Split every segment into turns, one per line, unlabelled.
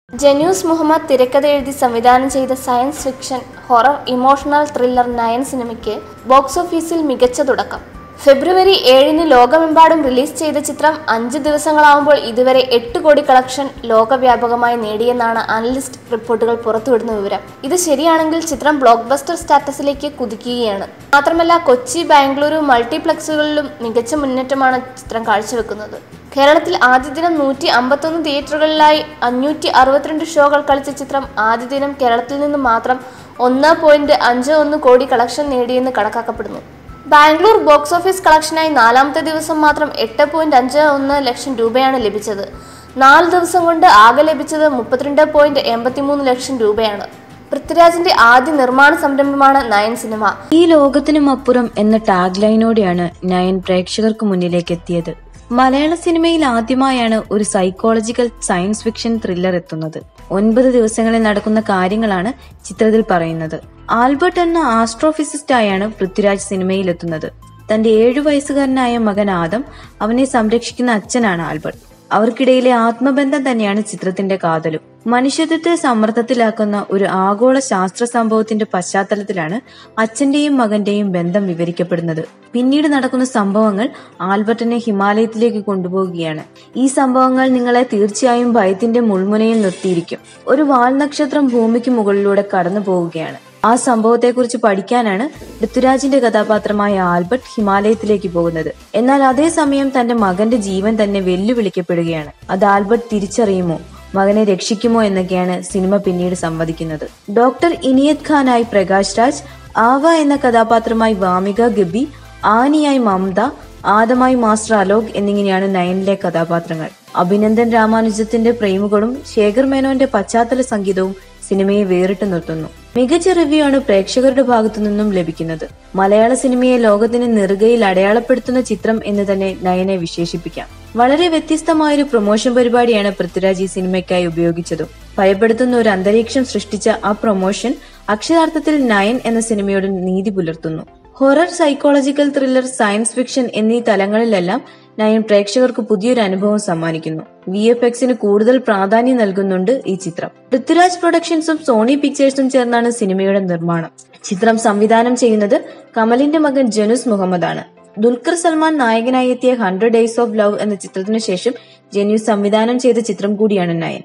ജനൂസ് മുഹമ്മദ് തിരക്കഥ എഴുതി സംവിധാനം ചെയ്ത science fiction horror emotional thriller nine സിനിമയ്ക്ക് ബോക്സ് ഓഫീസിൽ മികച്ച തുടക്കം ഫെബ്രുവരി ഏഴിന് ലോകമെമ്പാടും റിലീസ് ചെയ്ത ചിത്രം അഞ്ച് ദിവസങ്ങളാവുമ്പോൾ ഇതുവരെ എട്ട് കോടി കളക്ഷൻ ലോകവ്യാപകമായി നേടിയെന്നാണ് അനലിസ്റ്റ് റിപ്പോർട്ടുകൾ പുറത്തുവിടുന്ന വിവരം ഇത് ശരിയാണെങ്കിൽ ചിത്രം ബ്ലോക്ക് ബസ്റ്റർ സ്റ്റാറ്റസിലേക്ക് കുതിക്കുകയാണ് മാത്രമല്ല കൊച്ചി ബാംഗ്ലൂരു മൾട്ടിപ്ലക്സുകളിലും മികച്ച മുന്നേറ്റമാണ് ചിത്രം കാഴ്ചവെക്കുന്നത് കേരളത്തിൽ ആദ്യ ദിനം നൂറ്റി അമ്പത്തൊന്ന് തിയേറ്ററുകളിലായി അഞ്ഞൂറ്റി അറുപത്തിരണ്ട് ഷോകൾ കളിച്ച ചിത്രം ആദ്യ ദിനം കേരളത്തിൽ നിന്ന് മാത്രം ഒന്ന് പോയിന്റ് അഞ്ച് ഒന്ന് കോടി കളക്ഷൻ നേടിയെന്ന് കണക്കാക്കപ്പെടുന്നു ബാംഗ്ലൂർ ബോക്സ് ഓഫീസ് കളക്ഷനായി നാലാമത്തെ ദിവസം മാത്രം എട്ട് പോയിന്റ് അഞ്ച് ഒന്ന് ലക്ഷം രൂപയാണ് ലഭിച്ചത് നാല് ദിവസം കൊണ്ട് ആകെ ലഭിച്ചത് മുപ്പത്തിരണ്ട് പോയിന്റ് എൺപത്തിമൂന്ന് ലക്ഷം രൂപയാണ് പൃഥ്വിരാജിന്റെ ആദ്യ നിർമ്മാണ സംരംഭമാണ് നയൻ സിനിമ
ഈ ലോകത്തിനും അപ്പുറം എന്ന ടാഗ് ലൈനോടെയാണ് നയൻ പ്രേക്ഷകർക്ക് മുന്നിലേക്ക് എത്തിയത് മലയാള സിനിമയിൽ ആദ്യമായാണ് ഒരു സൈക്കോളജിക്കൽ സയൻസ് ഫിക്ഷൻ ത്രില്ലർ എത്തുന്നത് ഒൻപത് ദിവസങ്ങളിൽ നടക്കുന്ന കാര്യങ്ങളാണ് ചിത്രത്തിൽ പറയുന്നത് ആൽബർട്ട് എന്ന ആസ്ട്രോഫിസിസ്റ്റായാണ് പൃഥ്വിരാജ് സിനിമയിലെത്തുന്നത് തന്റെ ഏഴു വയസ്സുകാരനായ മകൻ ആദം അവനെ സംരക്ഷിക്കുന്ന അച്ഛനാണ് ആൽബർട്ട് അവർക്കിടയിലെ ആത്മബന്ധം തന്നെയാണ് ചിത്രത്തിന്റെ കാതലും മനുഷ്യത്വത്തെ സമ്മർദ്ദത്തിലാക്കുന്ന ഒരു ആഗോള ശാസ്ത്ര സംഭവത്തിന്റെ പശ്ചാത്തലത്തിലാണ് അച്ഛന്റെയും മകന്റെയും ബന്ധം വിവരിക്കപ്പെടുന്നത് പിന്നീട് നടക്കുന്ന സംഭവങ്ങൾ ആൽബർട്ടിനെ ഹിമാലയത്തിലേക്ക് കൊണ്ടുപോവുകയാണ് ഈ സംഭവങ്ങൾ നിങ്ങളെ തീർച്ചയായും ഭയത്തിന്റെ മുൾമുനയിൽ നിർത്തിയിരിക്കും ഒരു വാൽനക്ഷത്രം ഭൂമിക്ക് മുകളിലൂടെ കടന്നു പോവുകയാണ് ആ സംഭവത്തെക്കുറിച്ച് പഠിക്കാനാണ് പൃഥ്വിരാജിന്റെ കഥാപാത്രമായ ആൽബർട്ട് ഹിമാലയത്തിലേക്ക് പോകുന്നത് എന്നാൽ അതേസമയം തന്റെ മകന്റെ ജീവൻ തന്നെ വെല്ലുവിളിക്കപ്പെടുകയാണ് അത് ആൽബർട്ട് തിരിച്ചറിയുമോ മകനെ രക്ഷിക്കുമോ എന്നൊക്കെയാണ് സിനിമ പിന്നീട് സംവദിക്കുന്നത് ഡോക്ടർ ഇനിയത് ഖാനായി പ്രകാശ് രാജ് ആവ എന്ന കഥാപാത്രമായി വാമിക ഗബി ആനിയായി മമത ആദമായി മാസ്റ്റർ അലോക് എന്നിങ്ങനെയാണ് നയനിലെ കഥാപാത്രങ്ങൾ അഭിനന്ദൻ രാമാനുജത്തിന്റെ പ്രേമുകളും ശേഖർ മേനോന്റെ പശ്ചാത്തല സംഗീതവും സിനിമയെ വേറിട്ട് നിർത്തുന്നു മികച്ച റിവ്യൂ ആണ് പ്രേക്ഷകരുടെ ഭാഗത്തു നിന്നും ലഭിക്കുന്നത് മലയാള സിനിമയെ ലോകത്തിന് നെറുകയിൽ അടയാളപ്പെടുത്തുന്ന ചിത്രം എന്ന് തന്നെ നയനെ വിശേഷിപ്പിക്കാം വളരെ വ്യത്യസ്തമായൊരു പ്രൊമോഷൻ പരിപാടിയാണ് പൃഥ്വിരാജ് ഈ സിനിമയ്ക്കായി ഉപയോഗിച്ചതും ഭയപ്പെടുത്തുന്ന ഒരു അന്തരീക്ഷം സൃഷ്ടിച്ച ആ പ്രൊമോഷൻ അക്ഷരാർത്ഥത്തിൽ നയൻ എന്ന സിനിമയോട് നീതി പുലർത്തുന്നു horror psychological thriller science fiction എന്നീ തലങ്ങളിലെല്ലാം നയൻ പ്രേക്ഷകർക്ക് പുതിയൊരു അനുഭവം സമ്മാനിക്കുന്നു വി എഫ് എക്സിന് കൂടുതൽ പ്രാധാന്യം നൽകുന്നുണ്ട് ഈ ചിത്രം പൃഥ്വിരാജ് പ്രൊഡക്ഷൻസും സോണി പിക്ചേഴ്സും ചേർന്നാണ് സിനിമയുടെ നിർമ്മാണം ചിത്രം സംവിധാനം ചെയ്യുന്നത് കമലിന്റെ മകൻ ജനുസ് മുഹമ്മദ് ആണ് ദുൽഖർ സൽമാൻ നായകനായി എത്തിയ ഹൺഡ്രഡ് ഡേയ്സ് ഓഫ് ലവ് എന്ന ചിത്രത്തിനു ശേഷം ജനുസ് സംവിധാനം ചെയ്ത ചിത്രം കൂടിയാണ് നയൻ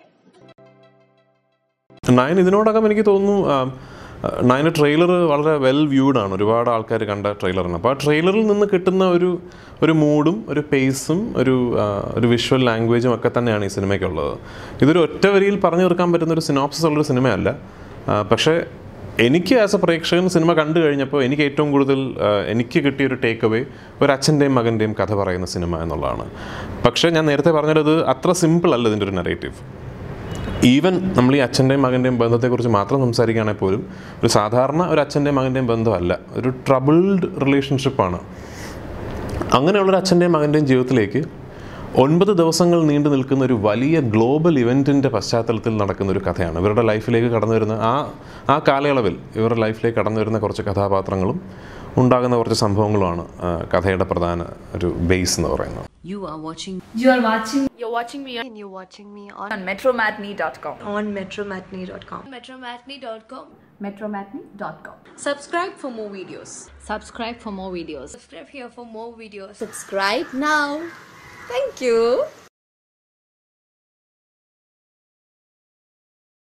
നയൻ ഇതിനോടകം എനിക്ക് തോന്നുന്നു ആ, നയന് ട്രെയിലർ വളരെ വെൽ വ്യൂഡ് ആണ് ഒരുപാട് ആൾക്കാർ കണ്ട ട്രെയിലറാണ് അപ്പോൾ ആ ട്രെയിലറിൽ നിന്ന് കിട്ടുന്ന ഒരു ഒരു മൂഡും ഒരു പേസും ഒരു ആ, ഒരു വിഷ്വൽ ലാംഗ്വേജും ഒക്കെ തന്നെയാണ് ഈ സിനിമയ്ക്കുള്ളത് ഇതൊരു ഒറ്റ വരിയിൽ പറഞ്ഞു തീർക്കാൻ പറ്റുന്ന ഒരു സിനോപ്സിസ് ഉള്ളൊരു സിനിമയല്ല ആ, പക്ഷേ എനിക്ക് ആസ് എ പ്രേക്ഷകൻ സിനിമ കണ്ടു കഴിഞ്ഞപ്പോൾ എനിക്ക് ഏറ്റവും കൂടുതൽ ആ, എനിക്ക് കിട്ടിയ ഒരു ടേക്ക് അവേ ഒരു അച്ഛൻ്റെയും മകൻ്റെയും കഥ പറയുന്ന സിനിമ എന്നുള്ളതാണ് പക്ഷേ ഞാൻ നേരത്തെ പറഞ്ഞത് അത്ര സിമ്പിൾ അല്ല ഇതിൻ്റെ ഒരു നെറേറ്റീവ് ഈവൻ നമ്മൾ ഈ അച്ഛൻ്റെയും മകൻ്റെയും ബന്ധത്തെക്കുറിച്ച് മാത്രം സംസാരിക്കുകയാണെങ്കിൽ പോലും ഒരു സാധാരണ ഒരു അച്ഛൻ്റെയും മകൻ്റെയും ബന്ധമല്ല ഒരു ട്രബിൾഡ് റിലേഷൻഷിപ്പാണ് അങ്ങനെയുള്ളൊരു അച്ഛൻ്റെയും മകൻ്റെയും ജീവിതത്തിലേക്ക് ഒൻപത് ദിവസങ്ങൾ നീണ്ടു നിൽക്കുന്ന ഒരു വലിയ ഗ്ലോബൽ ഇവൻറ്റിൻ്റെ പശ്ചാത്തലത്തിൽ നടക്കുന്ന ഒരു കഥയാണ് ഇവരുടെ ലൈഫിലേക്ക് കടന്നു വരുന്ന ആ ആ കാലയളവിൽ ഇവരുടെ ലൈഫിലേക്ക് കടന്നു വരുന്ന കുറച്ച് കഥാപാത്രങ്ങളും ഉണ്ടാകുന്ന കുറച്ച് സംഭവങ്ങളുമാണ് ആ, കഥയുടെ പ്രധാന ഒരു ബേസ് എന്ന് പറയുന്നത്
You are watching
You are watching
You're watching me and you're watching me on
on metromatney.com.
on metromatney.com.
metromatney.com
Metromatney.com.
Subscribe for more videos.
subscribe for more videos
subscribe here for more videos
Subscribe now. Thank you.